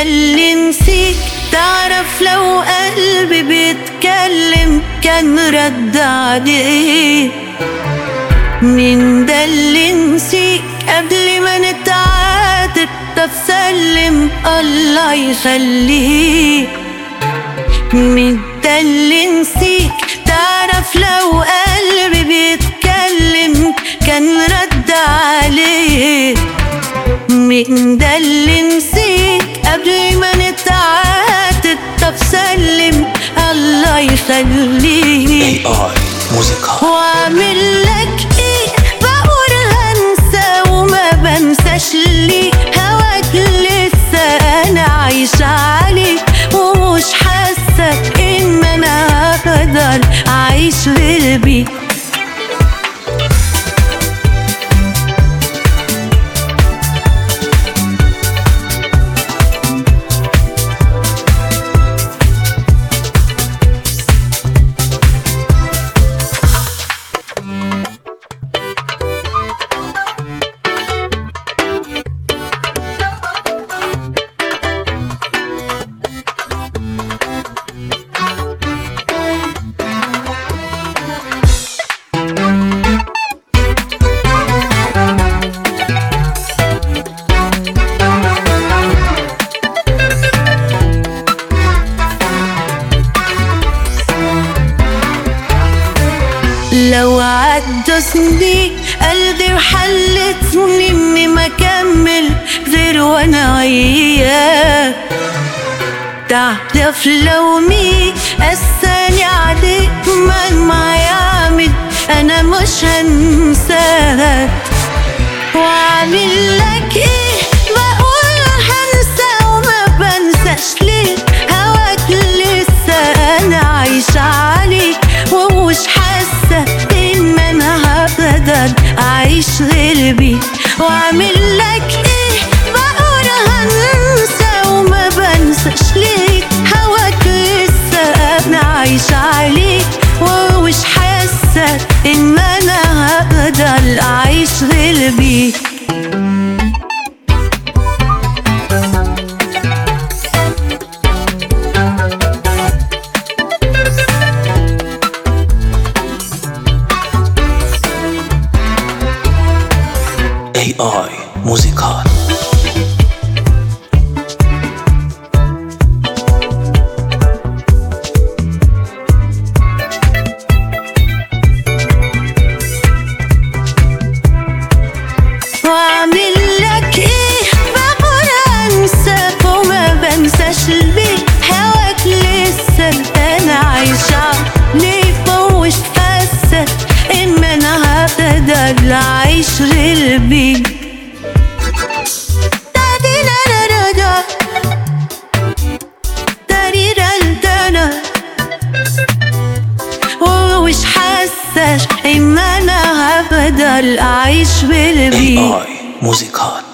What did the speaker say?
ده اللي نسيك تعرف لو قلبي بيتكلم كان رد عليه مين ده اللي نسيك قبل ما نتعاتب طب سلم الله يخليك مين ده اللي نسيك تعرف لو قلبي بيتكلم كان رد عليه مين ده اللي نسيك قبل ما نتعاتب طب سلم الله يخليك AI موسيقى واعمل لك ايه بقول هنسى وما بنساش ليه هواك لسه انا عايشة عليه ومش حاسة ان انا هقدر اعيش غير بيه لو عدوا سنين قلبي وحلتني اني ما اكمل غير وانا وياك تعرف لو مين قساني عليك مهما يعمل انا مش هنساك واعمل لك ايه بقول هنسى وما بنساش ليه هواك لسه انا عايشة عليه ومش حاسة ان انا هقدر اعيش غير بيه واعمل لك ايه بقول هنسى وما بنساش ليه هواك لسه انا عايشة عليه ومش حاسة ان انا هقدر اعيش غير بيه AI موسيقى واعمل لك ايه بقول انساك وما بنساش البيت هواك لسه انا عايشة ليه مش حاسة ان انا هقدر اعيش غير بيه دا-دي-دا-دا-دا-دا. دا-دي-دا-دا-دا. ومش حاسة ان انا هقدر اعيش بالبيه AI موسيقى